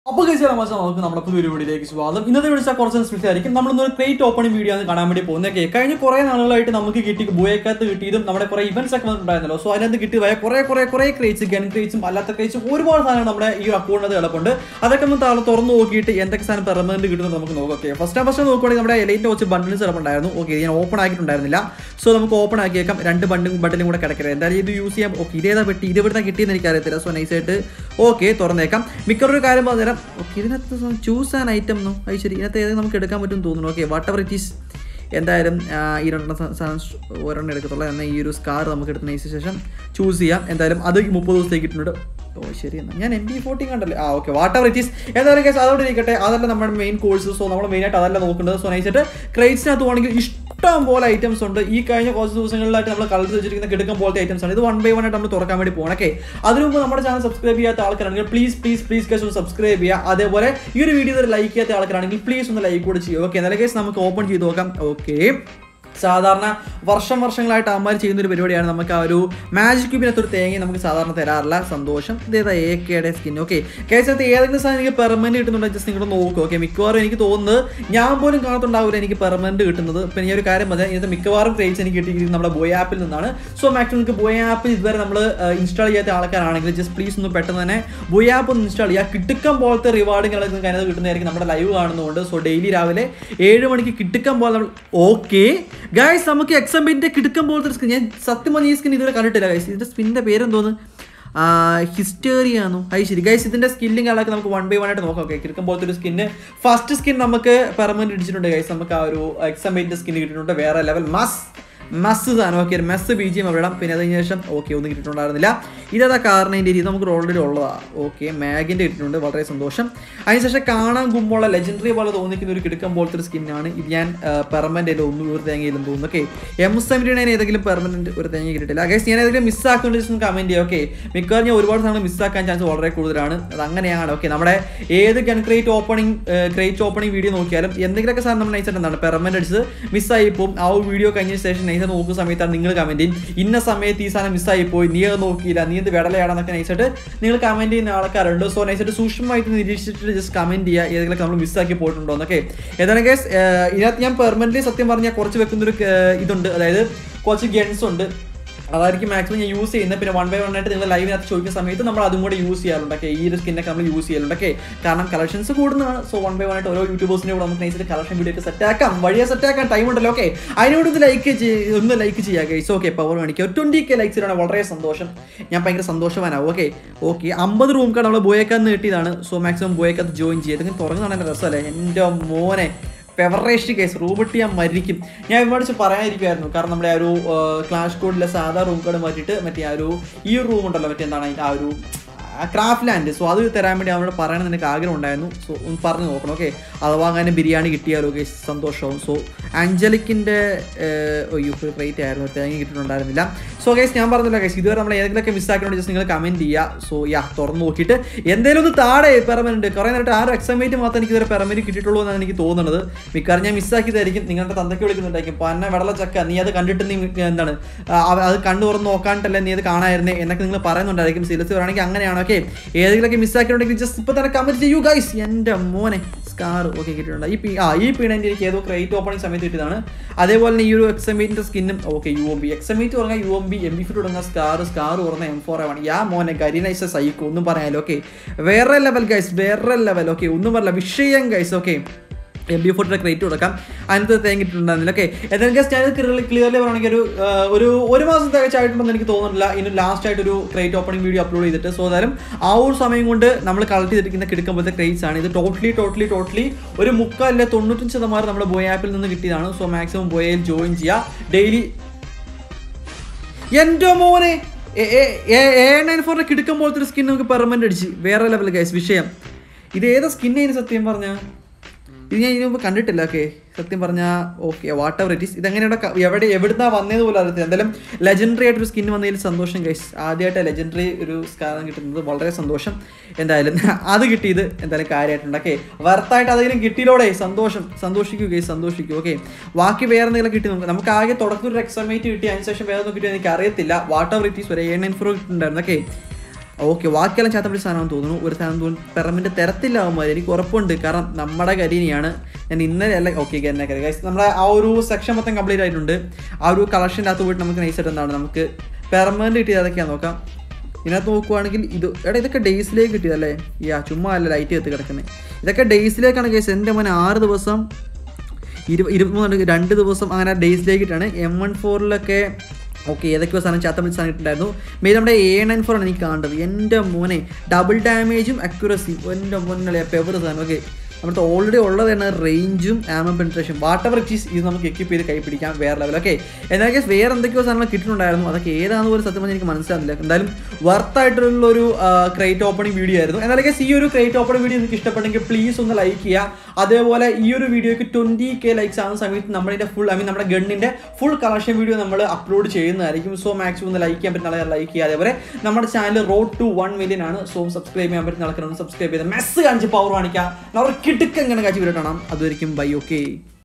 അപ്പോൾ കഴിച്ച തമാശ നമുക്ക് നമ്മുടെ പുതിയൊരു വീഡിയോയിലേക്ക് സ്വാഗതം ഇന്നത്തെ വിളിച്ചാൽ കുറച്ച് സ്പെഷ്യൽ ആയിരിക്കും നമ്മളൊന്നൊരു ക്രേറ്റ് ഓപ്പണിംഗ് വീഡിയോ ആണ് കാണാൻ വേണ്ടി പോകുന്നതൊക്കെ കഴിഞ്ഞ കുറേ നാളുകളായിട്ട് നമുക്ക് കിട്ടി ബോയക്കകത്ത് കിട്ടിയതും നമ്മുടെ കുറേ ഇവന്റ്സ് ഒക്കെ ഉണ്ടായിരുന്നല്ലോ സോ അതിനകത്ത് കിട്ടിയതായ കുറേ കുറേ കുറേ ക്രേറ്റ്സ് ഗൺ ക്രേറ്റ്സും അല്ലാത്ത ക്രേറ്റ്സും ഒരുപാട് സാധനങ്ങൾ നമ്മുടെ ഈ ഒരു അക്കൗണ്ടിനകത്ത് കിടപ്പുണ്ട് അതൊക്കെ ഒന്ന് താഴെ തുറന്ന് നോക്കിയിട്ട് എന്തൊക്കെ സാധനം പെർമനന്റ് കിട്ടുന്നത് നമുക്ക് നോക്കാം ഓക്കെ ഫസ്റ്റ് ഫസ്റ്റ് നോക്കുവാണെങ്കിൽ നമ്മുടെ എലൈറ്റ് വെച്ച് ബണ്ടിൽസ് കിടപ്പുണ്ടായിരുന്നു ഓക്കെ ഞാൻ ഓപ്പൺ ആക്കിയിട്ടുണ്ടായിരുന്നില്ല സോ നമുക്ക് ഓപ്പൺ ആക്കിയേക്കാം രണ്ട് ബണ്ടും ബണ്ടിലും കൂടെ കിടക്കരുത് എന്തായാലും ഇത് യൂസ് ചെയ്യാം ഓക്കെ ഇതേതാ പെട്ടി ഇത് ഇവിടുന്ന് കിട്ടിയെന്ന് എനിക്കറിയത്തില്ല സോ നൈസായിട്ട് ഓക്കെ തുറന്നേക്കാം മിക്കവാറും കാര്യം പറഞ്ഞുതരാം ഓക്കെ ഇതിനകത്ത് ചൂസ് ആൻ ഐറ്റം എന്നോ അത് ശരി ഇതിനകത്ത് ഏതെങ്കിലും നമുക്ക് എടുക്കാൻ പറ്റും തോന്നുന്നു okay whatever it is എന്തായാലും ആ, ഈ രണ്ടെണ്ണം സ- സാധനം ഷ് ഒരെണ്ണം എടുക്കത്തുള്ളൂ എന്നാൽ ഈ ഒരു സ്കാർ നമുക്ക് എടുത്തതിന് ശേഷം ചൂസ് ചെയ്യാം എന്തായാലും അത് മുപ്പത് ദിവസത്തേക്ക് ഇട്ടിട്ടുണ്ട് ഓ ശരി എന്നാൽ ഞാൻ എം ബി ഫോർട്ടീൻ കണ്ടല്ലേ ആ okay whatever it is എന്തായാലും കേസ് അതോടെ ഇരിക്കട്ടെ അതല്ല നമ്മുടെ മെയിൻ കോഴ്സ് സോ നമ്മൾ മെയിനായിട്ട് അതല്ല നോക്കേണ്ടത് സോ നൈസായിട്ട് ക്രൈറ്റ്സിനകത്ത് പോകണമെങ്കിൽ ഇഷ്ടം പോലെ ഐറ്റംസ് ഉണ്ട് ഈ കഴിഞ്ഞ കുറച്ച് ദിവസങ്ങളിലായിട്ട് നമ്മൾ കളർ വെച്ചിരിക്കുന്ന കിടക്കം പോലത്തെ ഐറ്റംസ് ആണ് ഇത് വൺ ബൈ വൺ ആയിട്ട് നമ്മൾ തുറക്കാൻ വേണ്ടി പോകണം ഓക്കെ അതിനു മുമ്പ് നമ്മുടെ ചാനൽ സബ്സ്ക്രൈബ് ചെയ്യാത്ത ആൾക്കാരാണെങ്കിൽ പ്ലീസ് പ്ലീസ് പ്ലീസ് കേസ് ഒന്ന് സബ്സ്ക്രൈബ് ചെയ്യുക അതേപോലെ ഈ ഒരു വീഡിയോ ലൈക്ക് ചെയ്യാത്ത ആൾക്കാരാണെങ്കിൽ പ്ലീസ് ഒന്ന് ലൈക്ക് കൂടെ ചെയ്യുക ഓക്കെ എന്നാലും കേസ് നമുക്ക് ഓപ്പൺ ചെയ്ത് നോക്കാം ഓക്കെ സാധാരണ വർഷം വർഷങ്ങളായിട്ട് അമ്മമാർ ചെയ്യുന്ന ഒരു പരിപാടിയാണ് നമുക്ക് ആ ഒരു മാജിക് ക്യൂബിനകത്ത് ഒരു തേങ്ങ നമുക്ക് സാധാരണ തരാറില്ല സന്തോഷം ഇതേതാ എ കെയുടെ സ്കിൻ ഓക്കെ കേസത്ത് ഏതെങ്കിലും സാധനം എനിക്ക് പെർമനന്റ് കിട്ടുന്നുണ്ടെങ്കിൽ ജസ്റ്റ് നിങ്ങൾ നോക്കുക ഓക്കെ മിക്കവാറും എനിക്ക് തോന്നുന്നത് ഞാൻ പോലും കാണത്തുണ്ടാവില്ല എനിക്ക് പെർമനന്റ് കിട്ടുന്നത് പിന്നെ ഈ ഒരു കാര്യം പറഞ്ഞാൽ ഇതിനകത്ത് മിക്കവാറും ക്രേറ്റ്സ് എനിക്ക് കിട്ടിയിരിക്കുന്നത് നമ്മുടെ ബോയ് ആപ്പിൽ നിന്നാണ് സോ മാക്സിമം നിങ്ങൾക്ക് ബോയ് ആപ്പ് ഇതുവരെ നമ്മൾ ഇൻസ്റ്റാൾ ചെയ്യാത്ത ആൾക്കാരാണെങ്കിൽ ജസ്റ്റ് പ്ലീസ് ഒന്ന് പെട്ടെന്ന് തന്നെ ബോയ് ആപ്പ് ഒന്ന് ഇൻസ്റ്റാൾ ചെയ്യുക കിട്ടുക്കം പോലത്തെ റിവാർഡുകൾ നിങ്ങൾക്ക് അതിനകത്ത് കിട്ടുന്നതായിരിക്കും നമ്മുടെ ലൈവ് കാണുന്നതുകൊണ്ട് സോ ഡെയിലി രാവിലെ ഏഴ് മണിക്ക് കിട്ടുക്കം പോലെ നമ്മൾ ഓക്കെ ഗൈസ് നമുക്ക് എക്സംബിന്റെ കിടുക്കം പോലത്തെ സ്കിൻ ഞാൻ സത്യം പറഞ്ഞ ഈ സ്കിൻ ഇതുവരെ കണ്ടിട്ടില്ല ഗൈസ് ഇതിന്റെ സ്പിന്നിന്റെ പേരെന്തോന്ന് ഹിസ്റ്റേറിയാണോ അത് ശരി ഗൈസ് ഇതിന്റെ സ്കില്ലിംഗ് ആളൊക്കെ നമുക്ക് വൺ ബൈ വൺ ആയിട്ട് നോക്കാം ഓക്കെ കിടക്കും പോലത്തെ ഒരു സ്കിന്ന് ഫസ്റ്റ് സ്കിൻ നമുക്ക് പെർമനന്റ് ഇടിച്ചിട്ടുണ്ട് ഗൈസ് നമുക്ക് ആ ഒരു എക്സംബിന്റെ സ്കിൻ കിട്ടിയിട്ടുണ്ട് വേറെ ലെവൽ മസ് മസ് സാധനം okay mess B G M അവിടെ ഇടാം പിന്നെ അതിന് ശേഷം ഓക്കെ ഒന്നും കിട്ടിയിട്ടുണ്ടായിരുന്നില്ല ഇതേതാ കാറിനേൻ്റെ ഇത് നമുക്ക് ഓൾറെഡി ഉള്ളതാണ് ഓക്കെ മാഗിൻ്റെ കിട്ടിയിട്ടുണ്ട് വളരെ സന്തോഷം അതിനുശേഷം കാണാൻ കുമ്പുള്ള ലെജൻഡറി പോലെ തോന്നിക്കുന്ന ഒരു കിടക്കം പോലത്തെ ഒരു സ്കിന്നാണ് ഇത് ഞാൻ പെർമനൻ്റ് ആയിട്ട് ഒന്നും ഒരു തേങ്ങയിലും തോന്നുന്നു ഓക്കെ എം സെവൻറ്റി നയൻ ഏതെങ്കിലും പെർമനൻറ്റ് ഒരു തേങ്ങ കിട്ടിയിട്ടില്ല ഗൈസ് ഞാൻ ഏതെങ്കിലും മിസ്സാക്കേണ്ട കമൻറ്റ് ചെയ്യാം ഓക്കെ മിക്കവാറും ഞാൻ ഒരുപാട് സാധനം മിസ്സാക്കാൻ ചാൻസ് വളരെ കൂടുതലാണ് അത് അങ്ങനെയാണ് ഓക്കെ നമ്മുടെ ഏത് gun crate opening crate opening video നോക്കിയാലും എന്തെങ്കിലുമൊക്കെ സാധനം നമ്മൾ നൈസായിട്ട് എന്താണ് പെർമനൻറ്റ് അടിച്ച് മിസ്സായി പോകും ആ ഒരു വീഡിയോ കഴിഞ്ഞ ശേഷം നൈസായിട്ട് നോക്കുന്ന സമയത്താണ് നിങ്ങൾ കമൻറ്റ് ചെയ്യും ഇന്ന സമയത്ത് ഈ സാധനം മിസ്സായി പോയി നീ അത് നോക്കിയില്ല നീ എന്ത് വിടലയാണെന്നൊക്കെ നൈസായിട്ട് നിങ്ങൾ കമൻറ്റ് ചെയ്യുന്ന ആൾക്കാരുണ്ട് സോ നൈസായിട്ട് സൂക്ഷ്മമായിട്ട് നിരീക്ഷിച്ചിട്ട് ജസ്റ്റ് കമൻറ്റ് ചെയ്യുക ഏതെങ്കിലും നമ്മൾ മിസ്സാക്കി പോയിട്ടുണ്ടോ എന്നൊക്കെ ഏതായാലും കേസ് ഇതിനകത്ത് ഞാൻ പെർമനൻ്റ്ലി സത്യം പറഞ്ഞാൽ കുറച്ച് വെക്കുന്നൊരു ഏർ, ഇതുണ്ട് അതായത് കുറച്ച് ഗൺസ് ഉണ്ട് അതായിരിക്കും മാക്സിമം ഞാൻ യൂസ് ചെയ്യുന്നത് പിന്നെ വൺ ബൈ വൺ ആയിട്ട് നിങ്ങൾ ലൈവിനകത്ത് ചോദിക്കുന്ന സമയത്ത് നമ്മൾ അതും കൂടെ യൂസ് ചെയ്യാറുണ്ട് ഓക്കെ ഈ ഒരു സ്കിന്നൊക്കെ നമ്മൾ യൂസ് ചെയ്യാറുണ്ട് ഓക്കെ കാരണം കളക്ഷൻസ് കൂടുന്നതാണ് സോ വൺ ബൈ വൺ ആയിട്ട് ഓരോ യൂട്യൂബേഴ്സിനെ കൂടെ നമുക്ക് നൈസിൽ കളക്ഷൻ വീഡിയോ ഒക്കെ സെറ്റ് ആക്കാം വഴിയെ സെറ്റ് ആക്കാൻ ടൈം ഉണ്ടല്ലോ ഓക്കെ അതിനോട് ഇത് ലൈക്ക് ഒന്ന് ലൈക്ക് ചെയ്യുക ഗൈസ് ഓക്കെ പവർ കാണിക്കുക ഒരു ട്വൻറ്റി കെ ലൈക്സ് ഇടാണ് വളരെ സന്തോഷം ഞാൻ ഭയങ്കര സന്തോഷവാനാവും ഓക്കെ ഓക്കെ അമ്പത് റൂം കാർഡ് നമ്മൾ ബോയക്കാന്ന് കിട്ടിയതാണ് സോ മാക്സിമം ബോയക്കകത്ത് ജോയിൻ ചെയ്യുക ഇതൊക്കെ തുറന്നതാണ് എൻ്റെ രസമല്ലേ എൻ്റെ മോനെ ഫെവറേസ്റ്റ് കേസ് റൂബിട്ട് ഞാൻ മരിക്കും ഞാൻ ഒരുപാട് വെച്ച് പറയാനിരിക്കുമായിരുന്നു കാരണം നമ്മുടെ ആ ഒരു ക്ലാഷ് കോഡിലെ സാധാ റൂം കോഡ് മാറ്റിയിട്ട് മറ്റേ ആ ഒരു ഈ ഒരു റൂം ഉണ്ടല്ലോ മറ്റേ എന്താണ് അതിൻ്റെ ആ ഒരു ക്രാഫ്റ്റ് ലാൻഡ് സോ അത് തരാൻ വേണ്ടി അവരോട് പറയണം എന്ന് എനിക്ക് ആഗ്രഹം ഉണ്ടായിരുന്നു സോ ഒന്ന് പറഞ്ഞു നോക്കണം ഓക്കെ അഥവാ അങ്ങനെ ബിരിയാണി കിട്ടിയാലോ ഓക്കെ സന്തോഷവും സോ അഞ്ജലിക്കിൻ്റെ അയ്യോ ഒരു റേറ്റ് ആയിരുന്നു ഒരു തേങ്ങ കിട്ടിയിട്ടുണ്ടായിരുന്നില്ല സോ ഗൈസ് ഞാൻ പറഞ്ഞില്ല ഗൈസ് ഇതുവരെ നമ്മൾ ഏതെങ്കിലുമൊക്കെ മിസ്സാക്കിയോണ്ട് ജസ്റ്റ് നിങ്ങൾ കമൻറ്റ് ചെയ്യുക സോ യാ തുറന്ന് നോക്കിയിട്ട് എന്തെങ്കിലും ഒന്ന് താഴെ പെർമനൻറ്റ് കുറേ നേരത്തെ ആ ഒരു എക്സമേറ്റ് മാത്രം എനിക്ക് ഇതുവരെ പെർമനൻറ്റ് കിട്ടിയിട്ടുള്ളൂ എന്നാണ് എനിക്ക് തോന്നുന്നത് മിക്കവാറും ഞാൻ മിസ്സാക്കിയതായിരിക്കും നിങ്ങളുടെ തന്തയ്ക്ക് വിളിക്കുന്നുണ്ടായിരിക്കും പന്ന വെള്ളച്ചക്ക നീ അത് കണ്ടിട്ട് നീ എന്താണ് ആ, അവ- അത് കണ്ണു തുറന്ന് നോക്കാണ്ടല്ലേ നീ അത് കാണായിരുന്നേ എന്നൊക്കെ നിങ്ങൾ പറയുന്നുണ്ടായിരിക്കും സീരിയസ് പറയുകയാണെങ്കിൽ അങ്ങനെയാണ് ഓക്കെ ഏതെങ്കിലുമൊക്കെ മിസ്സാക്കിയിട്ടുണ്ടെങ്കിൽ ജസ്റ്റ് ഇപ്പൊ തന്നെ കമന്റ് ചെയ്യൂ ഗൈസ് എൻ്റെ മോനെ സ്കാർ ഓക്കെ കിട്ടിയിട്ടുണ്ട് ഈ പി ആ ഈ പീണൻ്റെ എനിക്ക് ഏതോ ക്രേറ്റ് ഓപ്പണിംഗ് സമയത്ത് കിട്ടിയതാണ് അതേപോലെ തന്നെ ഈ ഒരു എക്സമേറ്റിന്റെ സ്കിന്നും ഓക്കെ യു എം ബി എക്സമേറ്റ് പറഞ്ഞാൽ U M B M B fit തുടങ്ങുന്ന സ്കാർ സ്കാർ പറഞ്ഞ എം ഫോർ ആണ് യാ മോനെ കരിനൈസ സൈക്കോ ഒന്നും പറയാലോ ഓക്കെ വേറെ ലെവൽ ഗൈസ് വേറെ ലെവൽ ഓക്കെ ഒന്നും പറയില്ല വിഷയം ഗൈസ് ഓക്കെ എം ബി ഫോർട്ടിയുടെ ക്രേറ്റ് കൊടുക്കാം അതിനകത്ത് തേങ്ങിയിട്ടുണ്ടായിരുന്നില്ല ഓക്കെ എന്തായാലും ജസ്റ്റ് ഞാൻ ക്ലിയർലി പറയുകയാണെങ്കിൽ ഒരു ആ, ഒരു ഒരു മാസം തികച്ചായിട്ടുണ്ടെന്ന് എനിക്ക് തോന്നുന്നില്ല ഇനി ലാസ്റ്റ് ആയിട്ട് ഒരു ക്രേറ്റ് ഓപ്പണിംഗ് വീഡിയോ അപ്ലോഡ് ചെയ്തിട്ട് സോ അതായത് ആ ഒരു സമയം കൊണ്ട് നമ്മൾ കളക്ട് ചെയ്തിരിക്കുന്ന കിടക്കുമ്പോഴത്തെ ക്രേറ്റ്സ് ആണ് ഇത് ടോട്ടലി ടോട്ടലി ടോട്ടലി ഒരു മുക്കാലിലെ തൊണ്ണൂറ്റഞ്ച് ശതമാനം നമ്മുടെ ബോയ് ആപ്പിൽ നിന്ന് കിട്ടിയതാണ് സോ മാക്സിമം ബോയയിൽ ജോയിൻ ചെയ്യുക ഡെയിലി എൻ്റെ മോനെ എ നയൻ ഫോറിന്റെ കിടക്കം പോലത്തെ ഒരു സ്കിൻ നമുക്ക് പെർമനന്റ് അടിച്ച് വേറെ ലെവൽ ഗൈസ് വിഷയം ഇത് ഏതാ സ്കിന്നതിന് സത്യം പറഞ്ഞ ഇത് ഞാൻ ഇതിനു മുമ്പ് കണ്ടിട്ടില്ല ഓക്കെ സത്യം പറഞ്ഞാൽ okay whatever it is ഇതെങ്ങനെയാണ് ക- എവിടെ എവിടുന്നാ വന്നതെന്ന് പോലും അറിയത്തില്ല എന്തായാലും ലെജൻഡറി ആയിട്ടൊരു സ്കിൻ വന്നതിൽ സന്തോഷം ഗൈസ് ആദ്യമായിട്ട് ലെജൻഡറി ഒരു സ്കാനം കിട്ടുന്നത് വളരെ സന്തോഷം എന്തായാലും അത് കിട്ടിയത് എന്തായാലും കാര്യമായിട്ടുണ്ട് ഓക്കെ വർത്തായിട്ട് അതെങ്കിലും കിട്ടിയിലോടെ സന്തോഷം സന്തോഷിക്കൂ ഗൈസ് സന്തോഷിക്കൂ ഓക്കെ ബാക്കി വേറെ എന്തെങ്കിലും കിട്ടി നമുക്ക് നമുക്ക് ആകെ തുടക്കം ഒരു എക്സാമേറ്റ് കിട്ടി അതിന് ശേഷം വേറെ ഒന്നും കിട്ടിയത് എനിക്ക് അറിയത്തില്ല വാട്ട് എവർ ഇറ്റ് ഈസ് ഒരു എ നയൻ ഫോർ കിട്ടുന്നുണ്ടായിരുന്നു ഓക്കെ ഓക്കെ ബാക്കിയെല്ലാം ചാത്തപ്പടി സാധനമാണെന്ന് തോന്നുന്നു ഒരു സാധനം തോന്നുന്നു പെർമിൻ്റെ തരത്തില്ല ആവുമ്പോൾ എനിക്ക് ഉറപ്പുണ്ട് കാരണം നമ്മുടെ കരീനിയാണ് ഞാൻ ഇന്നലെ അല്ല ഓക്കെ എന്നെ കരി ഗൈസ് നമ്മുടെ ആ ഒരു സെക്ഷൻ മൊത്തം കംപ്ലീറ്റ് ആയിട്ടുണ്ട് ആ ഒരു കളക്ഷൻ്റെ അകത്ത് പോയിട്ട് നമുക്ക് നൈസായിട്ട് എന്താണ് നമുക്ക് പെർമനൻറ്റ് കിട്ടിയത് ഏതൊക്കെയാണെന്ന് നോക്കാം ഇതിനകത്ത് നോക്കുവാണെങ്കിൽ ഇത് എടാ ഇതൊക്കെ ഡേയ്സിലേക്ക് കിട്ടിയതല്ലേ യാ ചുമ്മാ അല്ല ലൈറ്റ് കത്ത് കിടക്കുന്നത് ഇതൊക്കെ ഡേയ്സിലേക്കാണ് കേസ് എൻ്റെ മോനെ ആറ് ദിവസം ഇരു ഇരുപത്തിമൂന്ന് രണ്ട് ദിവസം അങ്ങനെ ഡേയ്സിലേക്ക് ഇട്ടാണ് എം വൺ ഫോറിലൊക്കെ ഓക്കെ ഏതൊക്കെയോ സാധനം ചാത്തമിൽ സാധനം ഇട്ടിട്ടുണ്ടായിരുന്നു മെയ് നമ്മുടെ എ നയൻ ഫോർ ആണ് എനിക്ക് കാണേണ്ടത് എൻ്റെ മോനെ ഡബിൾ ഡാമേജും അക്യുറസി എൻ്റെ മോനെ പെവർ സാധനം ഓക്കെ നമ്മുടെ ഓൾറെഡി ഉള്ളത് തന്നെ റേഞ്ചും ആമ പെൻട്രേഷൻ വാട്ട് എവർ ചീസ് ഇത് നമുക്ക് എക്യൂപ്പ് ചെയ്ത് കൈ പിടിക്കാം വേറെ ലെവൽ ഓക്കെ എന്നാൽ കേസ് വേറെ എന്തൊക്കെയോ സാധനങ്ങൾ കിട്ടുന്നുണ്ടായിരുന്നു അതൊക്കെ ഏതാണെന്ന് പോലും സത്യം പറഞ്ഞാൽ എനിക്ക് മനസ്സിലാകുന്നില്ല എന്തായാലും വർത്ത് ആയിട്ടുള്ള ഒരു ക്രേറ്റ് ഓപ്പണിംഗ് വീഡിയോ ആയിരുന്നു എന്നാൽ കേസ് ഈ ഒരു ക്രേറ്റ് ഓപ്പണിംഗ് വീഡിയോ നിങ്ങൾക്ക് ഇഷ്ടപ്പെട്ടെങ്കിൽ പ്ലീസ് ഒന്ന് ലൈക്ക് ചെയ്യുക അതേപോലെ ഈ ഒരു വീഡിയോക്ക് ട്വൻറ്റി കെ ലൈക്സ് ആവുന്ന സമയത്ത് നമ്മുടെ ഫുൾ ഐ മീൻ നമ്മുടെ ഗണ്ണിൻ്റെ ഫുൾ കളക്ഷൻ വീഡിയോ നമ്മൾ അപ്ലോഡ് ചെയ്യുന്നതായിരിക്കും സോ മാക്സിമം ഒന്ന് ലൈക്ക് ചെയ്യാൻ പറ്റുന്ന ആളുകൾ ലൈക്ക് ചെയ്യുക അതേപോലെ നമ്മുടെ channel road to one million ആണ് സോ സബ്സ്ക്രൈബ് ചെയ്യാൻ പറ്റുന്ന ആൾക്കാരൊന്ന് സബ്സ്ക്രൈബ് ചെയ്ത് മെസ്സ് കാണിച്ച് പവർ കാണിക്കുക അവർ കിടുക്കങ്ങനെ കാഴ്ച വീഡിയോ കാണാം അതുവരെയും ബൈ ഓക്കെ